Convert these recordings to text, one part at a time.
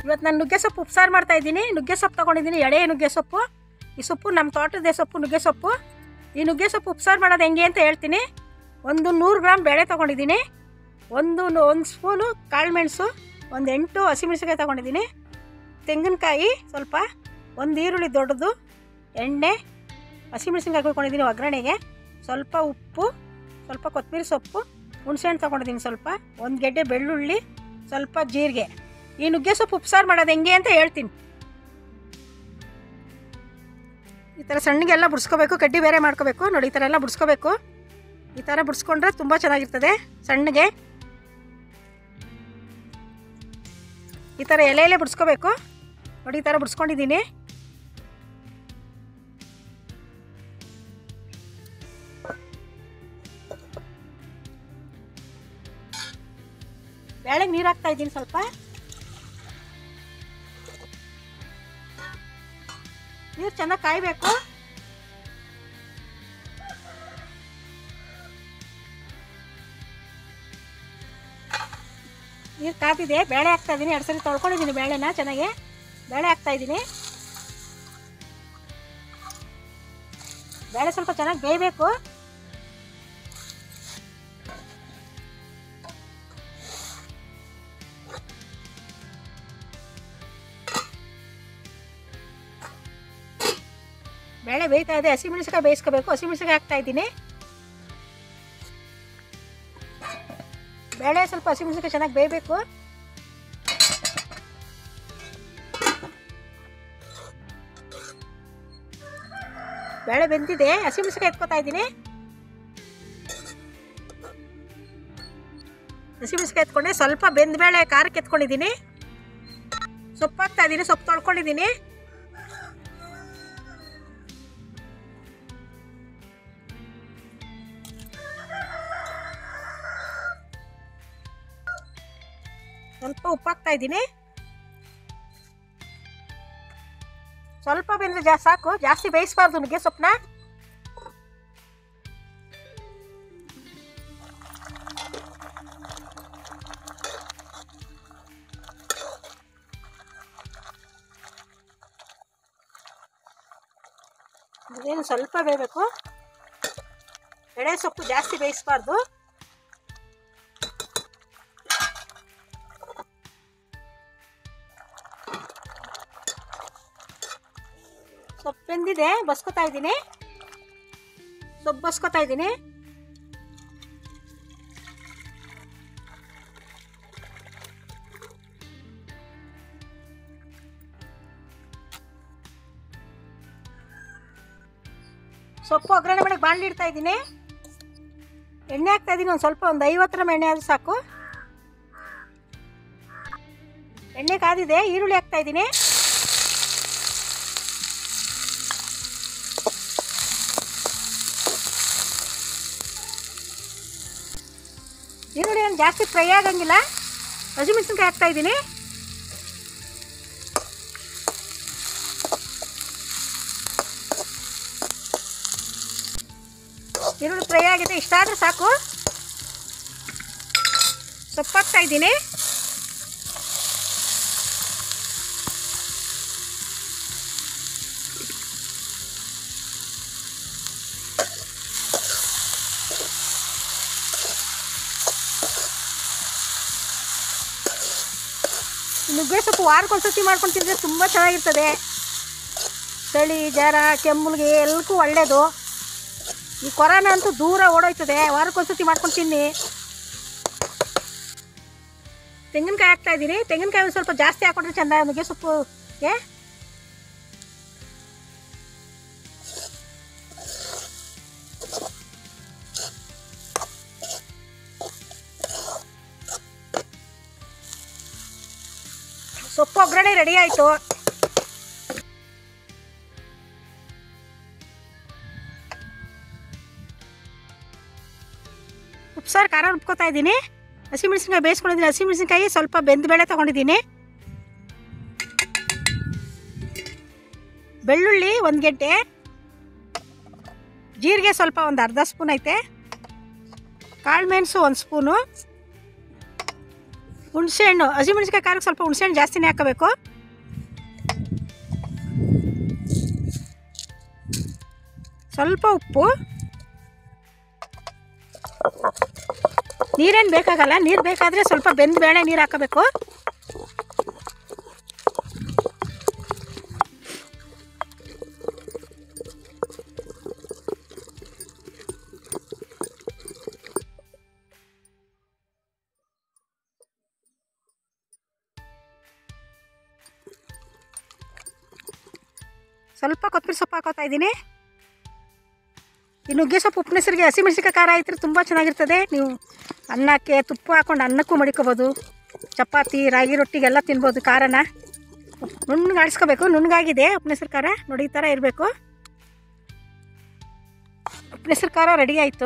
ಇವತ್ತು ನಾನು ನುಗ್ಗೆ ಸೊಪ್ಪು ಉಪ್ಸಾರು ಮಾಡ್ತಾ ಇದ್ದೀನಿ ನುಗ್ಗೆ ಸೊಪ್ಪು ತೊಗೊಂಡಿದ್ದೀನಿ ಎಳೆ ನುಗ್ಗೆ ಸೊಪ್ಪು ಈ ಸೊಪ್ಪು ನಮ್ಮ ತೋಟದ ಸೊಪ್ಪು ನುಗ್ಗೆ ಸೊಪ್ಪು ಈ ನುಗ್ಗೆ ಸೊಪ್ಪು ಉಪ್ಸಾರು ಮಾಡೋದು ಹೆಂಗೆ ಅಂತ ಹೇಳ್ತೀನಿ ಒಂದು ನೂರು ಗ್ರಾಮ್ ಬೇಳೆ ತೊಗೊಂಡಿದ್ದೀನಿ ಒಂದು ಒಂದು ಸ್ಪೂನು ಕಾಳುಮೆಣಸು ಒಂದು ಎಂಟು ಹಸಿಮೆಣಸಿನ್ಕಾಯಿ ತೊಗೊಂಡಿದ್ದೀನಿ ತೆಂಗಿನಕಾಯಿ ಸ್ವಲ್ಪ ಒಂದು ಈರುಳ್ಳಿ ದೊಡ್ಡದು ಎಣ್ಣೆ ಹಸಿಮೆಣಸಿನ್ಕಾಯಿ ಕುಯ್ಕೊಂಡಿದ್ದೀನಿ ಒಗ್ಗರಣೆಗೆ ಸ್ವಲ್ಪ ಉಪ್ಪು ಸ್ವಲ್ಪ ಕೊತ್ತಂಬರಿ ಸೊಪ್ಪು ಹುಣಸೆಹಣ್ಣು ತೊಗೊಂಡಿದ್ದೀನಿ ಸ್ವಲ್ಪ ಒಂದು ಗೆಡ್ಡೆ ಬೆಳ್ಳುಳ್ಳಿ ಸ್ವಲ್ಪ ಜೀರಿಗೆ ಈ ನುಗ್ಗೆ ಸೊಪ್ಪು ಉಪ್ಸಾರು ಮಾಡೋದು ಹೆಂಗೆ ಅಂತ ಹೇಳ್ತೀನಿ ಈ ಥರ ಸಣ್ಣಗೆಲ್ಲ ಬಿಡಿಸ್ಕೋಬೇಕು ಕಡ್ಡಿ ಬೇರೆ ಮಾಡ್ಕೋಬೇಕು ನೋಡಿ ಈ ಥರ ಎಲ್ಲ ಬಿಡಿಸ್ಕೋಬೇಕು ಈ ಥರ ಬಿಡಿಸ್ಕೊಂಡ್ರೆ ತುಂಬ ಚೆನ್ನಾಗಿರ್ತದೆ ಸಣ್ಣಗೆ ಈ ಥರ ಎಲೆ ಎಲೆ ಬಿಡಿಸ್ಕೋಬೇಕು ನೋಡಿ ಈ ಥರ ಬಿಡಿಸ್ಕೊಂಡಿದ್ದೀನಿ ಬೇಳೆಗೆ ನೀರು ಹಾಕ್ತಾ ಇದ್ದೀನಿ ಸ್ವಲ್ಪ ನೀರು ಚೆನ್ನಾಗಿ ಕಾಯಬೇಕು ನೀರು ಕಾದಿದೆ ಬೇಳೆ ಹಾಕ್ತಾ ಇದ್ದೀನಿ ಎರಡು ಸರಿ ತೊಳ್ಕೊಂಡಿದ್ದೀನಿ ಬೇಳೆನ ಚೆನ್ನಾಗಿ ಬೇಳೆ ಹಾಕ್ತಾ ಇದ್ದೀನಿ ಬೇಳೆ ಸ್ವಲ್ಪ ಚೆನ್ನಾಗಿ ಬೇಯಬೇಕು ಬೇಳೆ ಬೇಯ್ತಾ ಇದೆ ಹಸಿಮೆಣಸಿಕಾಯಿ ಬೇಯಿಸ್ಕೋಬೇಕು ಹಸಿಮೆಣಸಿಕಾಯಿ ಹಾಕ್ತಾ ಇದ್ದೀನಿ ಬೇಳೆ ಸ್ವಲ್ಪ ಹಸಿಮೆಣಸಿಕಾಯಿ ಚೆನ್ನಾಗಿ ಬೇಯಬೇಕು ಬೇಳೆ ಬೆಂದಿದೆ ಹಸಿಮೆಣಸಿಕಾಯಿ ಎತ್ಕೋತಾ ಇದ್ದೀನಿ ಹಸಿಮೆಣಸಿಕಾಯಿ ಎತ್ಕೊಂಡೆ ಸ್ವಲ್ಪ ಬೆಂದ ಬೇಳೆ ಖಾರಕ್ಕೆ ಎತ್ಕೊಂಡಿದ್ದೀನಿ ಸೊಪ್ಪು ಹಾಕ್ತಾ ಇದ್ದೀನಿ ಸೊಪ್ಪು ತೊಳ್ಕೊಂಡಿದ್ದೀನಿ ಸ್ವಲ್ಪ ಉಪ್ಪು ಹಾಕ್ತಾ ಇದ್ದೀನಿ ಸ್ವಲ್ಪ ಬೆಂದ್ರೆ ಜಾ ಸಾಕು ಜಾಸ್ತಿ ಬೇಯಿಸಬಾರ್ದು ನುಗ್ಗೆ ಸೊಪ್ಪನ್ನ ಇದೇನು ಸ್ವಲ್ಪ ಬೇಯಬೇಕು ಎಳೆ ಸೊಪ್ಪು ಜಾಸ್ತಿ ಬೇಯಿಸಬಾರ್ದು ಸೊಪ್ಪು ಬೆಂದಿದೆ ಬಸ್ಕೊತಾ ಇದ್ದೀನಿ ಸೊಪ್ಪು ಬಸ್ಕೊತಾ ಇದ್ದೀನಿ ಸೊಪ್ಪು ಒಗ್ಗರಣೆ ಮಾಡಕ್ಕೆ ಬಾಣಲಿ ಇಡ್ತಾ ಇದ್ದೀನಿ ಎಣ್ಣೆ ಹಾಕ್ತಾ ಇದ್ದೀನಿ ಒಂದು ಸ್ವಲ್ಪ ಒಂದು ಐವತ್ತರ ಎಣ್ಣೆ ಆದರೂ ಸಾಕು ಎಣ್ಣೆ ಕಾದಿದೆ ಈರುಳ್ಳಿ ಹಾಕ್ತಾ ಇದ್ದೀನಿ ಈರುಳ್ಳಿ ಏನು ಜಾಸ್ತಿ ಫ್ರೈ ಆಗಂಗಿಲ್ಲ ಹಸಿಮೆಣಸಿನ್ಕಾಯಿ ಹಾಕ್ತಾ ಇದ್ದೀನಿ ಈರುಳ್ಳಿ ಫ್ರೈ ಆಗಿದೆ ಇಷ್ಟ ಆದರೆ ಸಾಕು ಸೊಪ್ಪು ಹಾಕ್ತಾ ಇದ್ದೀನಿ ನುಗ್ಗೆ ಸೊಪ್ಪು ವಾರಕ್ಕೊಂದ್ಸತಿ ಮಾಡ್ಕೊಂಡು ತಿಂದರೆ ತುಂಬ ಚೆನ್ನಾಗಿರ್ತದೆ ಚಳಿ ಜ್ವರ ಕೆಮ್ಮುಲ್ಗೆ ಎಲ್ಲಕ್ಕೂ ಒಳ್ಳೆಯದು ಈ ಕೊರೋನಾ ಅಂತೂ ದೂರ ಓಡೋಯ್ತದೆ ವಾರಕ್ಕೊಂದ್ಸತಿ ಮಾಡ್ಕೊಂಡು ತಿನ್ನಿ ತೆಂಗಿನಕಾಯಿ ಹಾಕ್ತಾ ಇದ್ದೀನಿ ತೆಂಗಿನಕಾಯಿ ಒಂದು ಸ್ವಲ್ಪ ಜಾಸ್ತಿ ಹಾಕೊಂಡ್ರೆ ಚೆಂದ ನುಗ್ಗೆ ಸೊಪ್ಪುಗೆ ಸೊಪ್ಪು ಒಗ್ಗರಣೆ ರೆಡಿ ಆಯಿತು ಉಪ್ಸಾರು ಖಾರ ರುಬ್ಕೋತಾ ಇದ್ದೀನಿ ಹಸಿಮೆಣಸಿನ್ಕಾಯಿ ಬೇಯಿಸ್ಕೊಂಡಿದ್ದೀನಿ ಹಸಿಮೆಣಸಿನ್ಕಾಯಿ ಸ್ವಲ್ಪ ಬೆಂದ ಬೇಳೆ ತೊಗೊಂಡಿದ್ದೀನಿ ಬೆಳ್ಳುಳ್ಳಿ ಒಂದು ಗೆಡ್ಡೆ ಜೀರಿಗೆ ಸ್ವಲ್ಪ ಒಂದು ಅರ್ಧ ಸ್ಪೂನ್ ಐತೆ ಕಾಳು ಮೆಣಸು ಒಂದು ಸ್ಪೂನು ಹುಣಸೆಹಣ್ಣು ಹಸಿಮೆಣಸಿಕಾಯಿ ಖಾರಕ್ಕೆ ಸ್ವಲ್ಪ ಹುಣಸೆಹಣ್ಣು ಜಾಸ್ತಿನೇ ಹಾಕಬೇಕು ಸ್ವಲ್ಪ ಉಪ್ಪು ನೀರೇನು ಬೇಕಾಗಲ್ಲ ನೀರು ಬೇಕಾದರೆ ಸ್ವಲ್ಪ ಬೆಂದ ಬೇಳೆ ನೀರು ಹಾಕಬೇಕು ಸ್ವಲ್ಪ ಕೊತ್ತಂಬರಿ ಸೊಪ್ಪು ಹಾಕೋತಾ ಇದ್ದೀನಿ ಈ ನುಗ್ಗೆ ಸೊಪ್ಪು ಉಪ್ಪಿನ ಹೆಸರಿಗೆ ಹಸಿಮೆಣಸಿಕಾಯಿ ಖಾರ ಇದ್ರೆ ತುಂಬ ಚೆನ್ನಾಗಿರ್ತದೆ ನೀವು ಅನ್ನಕ್ಕೆ ತುಪ್ಪ ಹಾಕೊಂಡು ಅನ್ನಕ್ಕೂ ಮಡಿಕೋಬೋದು ಚಪಾತಿ ರಾಗಿ ರೊಟ್ಟಿಗೆಲ್ಲ ತಿನ್ಬೋದು ಖಾರನ ನುಣ್ಣಗೆ ಆಡಿಸ್ಕೋಬೇಕು ನುಣ್ಣಗಾಗಿದೆ ಉಪ್ಪಿನ ಹೆಸರು ಖಾರ ನೋಡಿ ಈ ಥರ ಇರಬೇಕು ಉಪ್ಪಿನ ಹೆಸರು ಖಾರ ರೆಡಿ ಆಯಿತು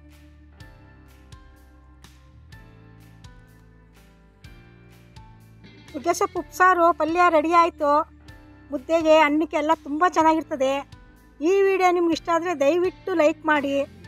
ನುಗ್ಗೆ ಸೊಪ್ಪು ಉಪ್ಸಾರು ಪಲ್ಯ ರೆಡಿ ಆಯಿತು ಮುದ್ದೆಗೆ ಅನ್ನಕ್ಕೆ ಎಲ್ಲ ತುಂಬ ಚೆನ್ನಾಗಿರ್ತದೆ ಈ ವಿಡಿಯೋ ನಿಮ್ಗೆ ಇಷ್ಟ ಆದರೆ ದಯವಿಟ್ಟು ಲೈಕ್ ಮಾಡಿ